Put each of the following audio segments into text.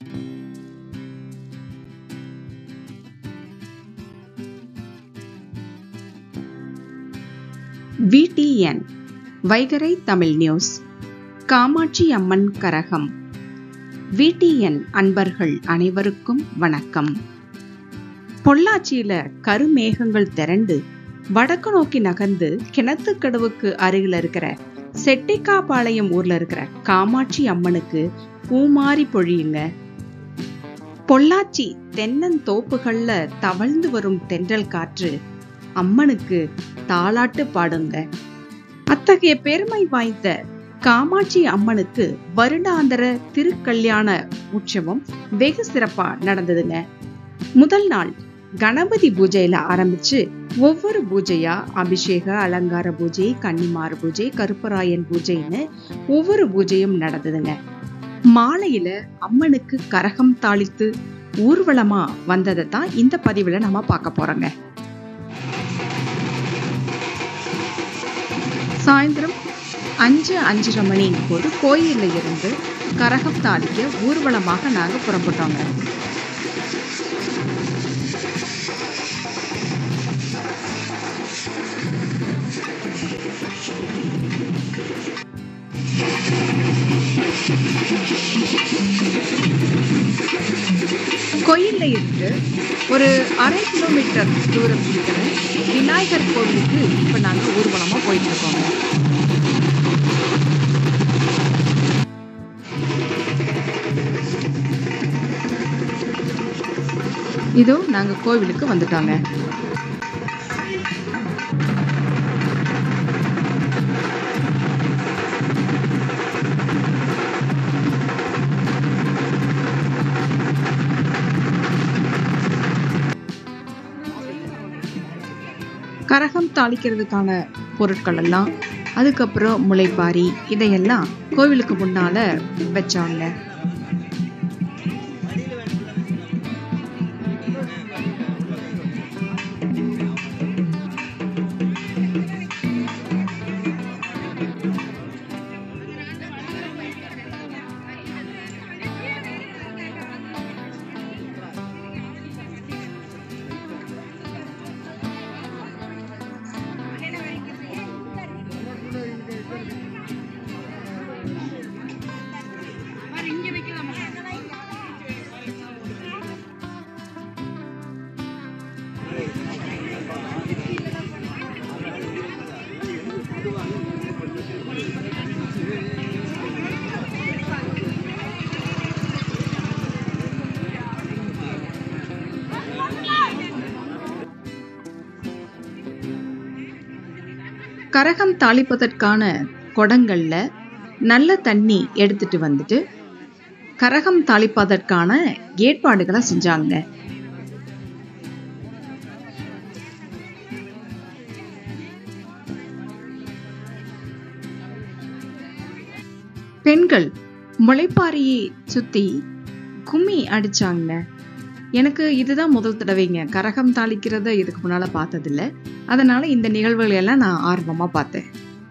VDN Vaigarai Tamil news Kamakshi Amman கரகம் VDN அன்பர்கள் அனைவருக்கும் வணக்கம் பொள்ளாச்சியில கருமேகங்கள் திரண்டு வடக்கு நோக்கி நகர்ந்து கிணத்துக்கடவுக்கு அருகில் இருக்கிற செட்டிக்காபாளையம் ஊர்ல இருக்கிற காமாட்சி அம்மனுக்கு பூமாரி பொழியுங்க பொள்ளாச்சி தென்னந்தோப்புகள்ல தவழ்ந்து வரும் தென்றல் காற்று அம்மனுக்கு தாலாட்டு பாடுங்க அத்தகைய பெருமை வாய்ந்த காமாட்சி அம்மனுக்கு வருடாந்திர திருக்கல்யாண உற்சவம் வெகு சிறப்பா நடந்ததுங்க முதல் நாள் கணபதி பூஜையில ஆரம்பிச்சு ஒவ்வொரு பூஜையா அபிஷேக அலங்கார பூஜை கன்னிமார் பூஜை கருப்பராயன் பூஜைன்னு ஒவ்வொரு பூஜையும் நடந்ததுங்க மாலையில அம்மனுக்கு கரகம் தாளித்து ஊர்வலமா வந்ததை தான் இந்த பதிவுல நம்ம பார்க்க போறோங்க சாயந்தரம் அஞ்சு அஞ்சரை மணிங்கும் போது கோயில்ல இருந்து கரகம் தாளிக்க ஊர்வலமாக நாங்க புறப்பட்டோங்க கோயில்ல இருந்து ஒரு அரை கிலோமீட்டர் தூரம் இருக்கிற விநாயகர் கோவிலுக்கு இப்ப நாங்க ஊர்வலமா போயிட்டு இருக்கோங்க இதோ நாங்க கோவிலுக்கு வந்துட்டோங்க கரகம் தாளிக்கிறதுக்கான பொருட்கள் எல்லாம் அதுக்கப்புறம் முளைப்பாரி இதையெல்லாம் கோவிலுக்கு முன்னால வச்சாங்க கரகம் தாளிப்பதற்கான குடங்கள்ல நல்ல தண்ணி எடுத்துட்டு வந்துட்டு கரகம் தாளிப்பதற்கான ஏற்பாடுகளை செஞ்சாங்க பெண்கள் முளைப்பாரியை சுத்தி கும்மி அடிச்சாங்க எனக்கு இதுதான் முதல் தடவைங்க கரகம் தாளிக்கிறத இதுக்கு முன்னால பார்த்ததில்ல அதனால இந்த நிகழ்வுகளை எல்லாம் நான் ஆர்வமா பார்த்தேன்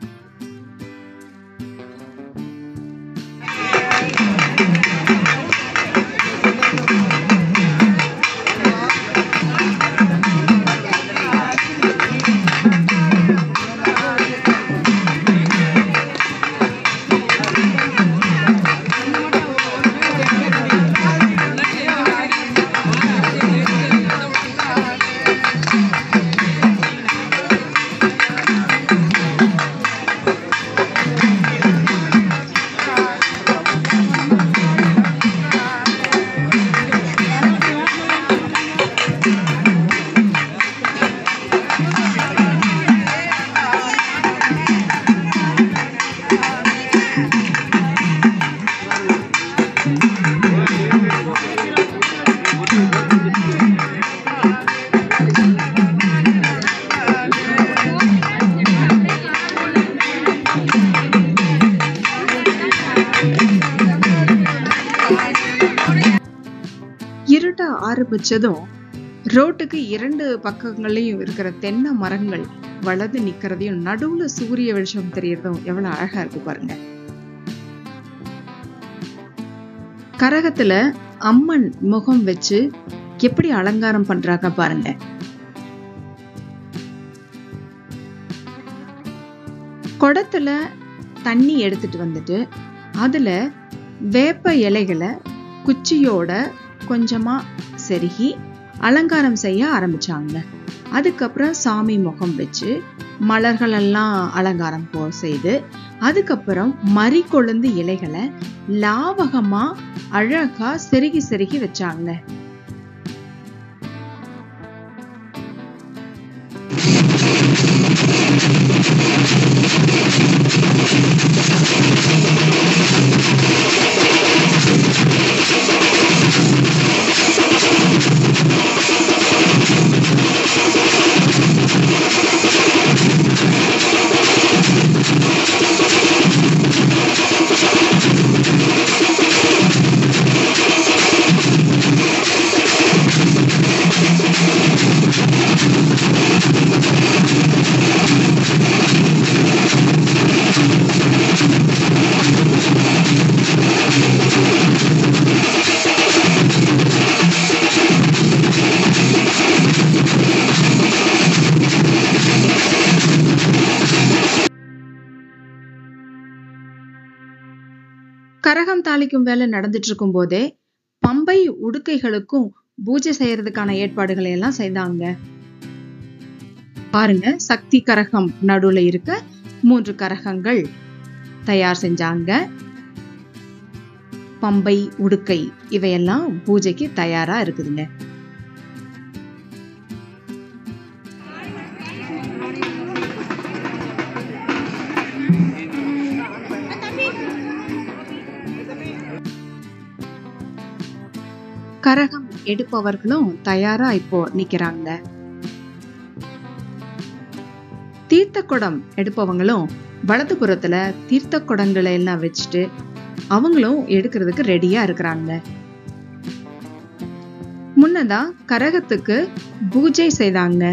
இருட்ட ஆரம்பிச்சதும் ரோட்டுக்கு இரண்டு பக்கங்களையும் இருக்கிற தென்னை மரங்கள் வளர்ந்து நிக்கிறதையும் நடுவுல சூரிய வெளிச்சம் தெரியறதும் எவ்வளவு அழகா இருக்கு பாருங்க கரகத்துல அம்மன் முகம் வச்சு எப்படி அலங்காரம் பண்றாங்க பாருங்க குடத்துல தண்ணி எடுத்துட்டு வந்துட்டு அதுல வேப்ப இலைகளை குச்சியோட கொஞ்சமா செருகி அலங்காரம் செய்ய ஆரம்பிச்சாங்க அதுக்கப்புறம் சாமி முகம் வச்சு மலர்கள் எல்லாம் அலங்காரம் போ செய்து அதுக்கப்புறம் மறி கொழுந்து இலைகளை லாவகமா அழகா செருகி செருகி வச்சாங்க கரகம் தாளிக்கும் வேலை நடந்துட்டு இருக்கும் போதே பம்பை உடுக்கைகளுக்கும் பூஜை செய்யறதுக்கான ஏற்பாடுகளை எல்லாம் செய்தாங்க பாருங்க சக்தி கரகம் நடுவுல இருக்க மூன்று கரகங்கள் தயார் செஞ்சாங்க பம்பை உடுக்கை இவையெல்லாம் பூஜைக்கு தயாரா இருக்குதுங்க கரகம் எடுப்பவர்களும் தயாரா இப்போ நிக்கிறாங்க தீர்த்த குடம் எடுப்பவங்களும் வலது புறத்துல தீர்த்த குடங்களை எல்லாம் வச்சுட்டு அவங்களும் எடுக்கிறதுக்கு ரெடியா இருக்கிறாங்க முன்னதா கரகத்துக்கு பூஜை செய்தாங்க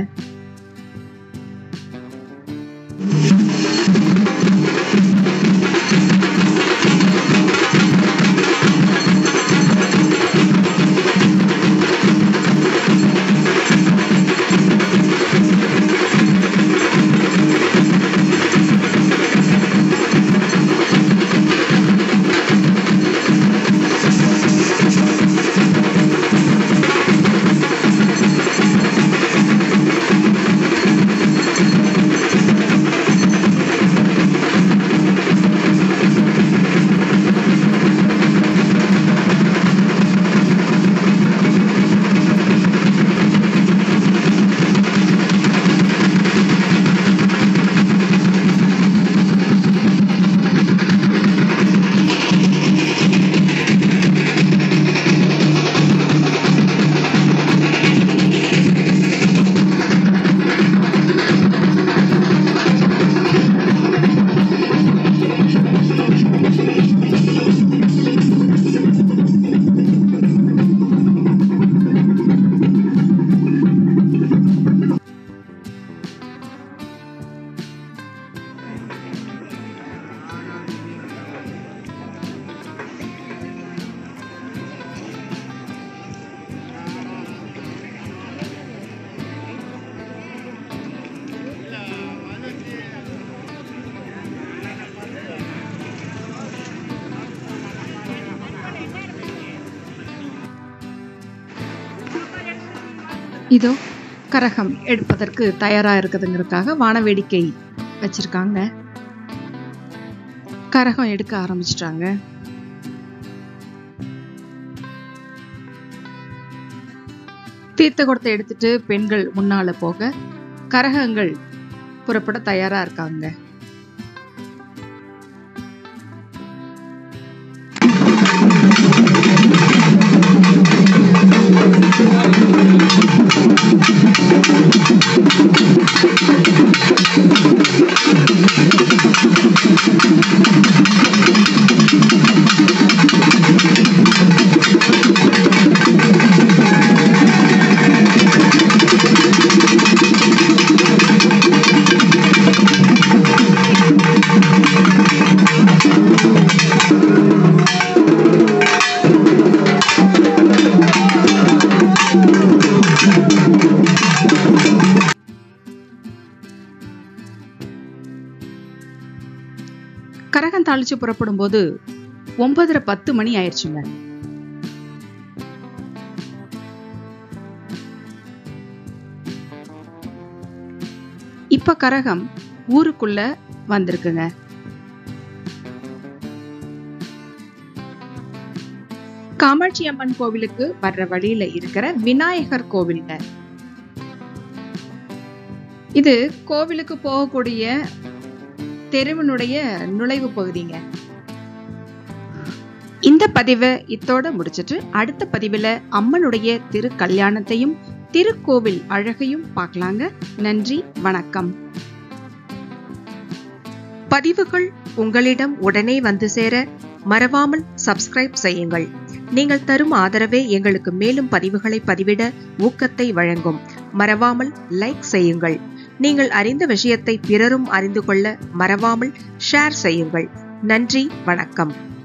இதோ கரகம் எடுப்பதற்கு தயாரா இருக்குதுங்கிறதுக்காக வானவேடிக்கை வச்சிருக்காங்க கரகம் எடுக்க ஆரம்பிச்சிட்டாங்க தீர்த்த குடத்தை எடுத்துட்டு பெண்கள் முன்னால போக கரகங்கள் புறப்பட தயாரா இருக்காங்க குளிச்சு புறப்படும் போது ஒன்பதரை பத்து மணி ஆயிடுச்சுங்க இப்ப கரகம் ஊருக்குள்ள வந்திருக்குங்க காமாட்சி அம்மன் கோவிலுக்கு வர்ற வழியில இருக்கிற விநாயகர் கோவில்ங்க இது கோவிலுக்கு போகக்கூடிய தெருவினுடைய நுழைவு பகுதிங்க இந்த பதிவை இத்தோட முடிச்சிட்டு அடுத்த பதிவுல அம்மனுடைய திரு கல்யாணத்தையும் திருக்கோவில் அழகையும் பார்க்கலாங்க நன்றி வணக்கம் பதிவுகள் உங்களிடம் உடனே வந்து சேர மறவாமல் சப்ஸ்கிரைப் செய்யுங்கள் நீங்கள் தரும் ஆதரவே எங்களுக்கு மேலும் பதிவுகளை பதிவிட ஊக்கத்தை வழங்கும் மறவாமல் லைக் செய்யுங்கள் நீங்கள் அறிந்த விஷயத்தை பிறரும் அறிந்து கொள்ள மறவாமல் ஷேர் செய்யுங்கள் நன்றி வணக்கம்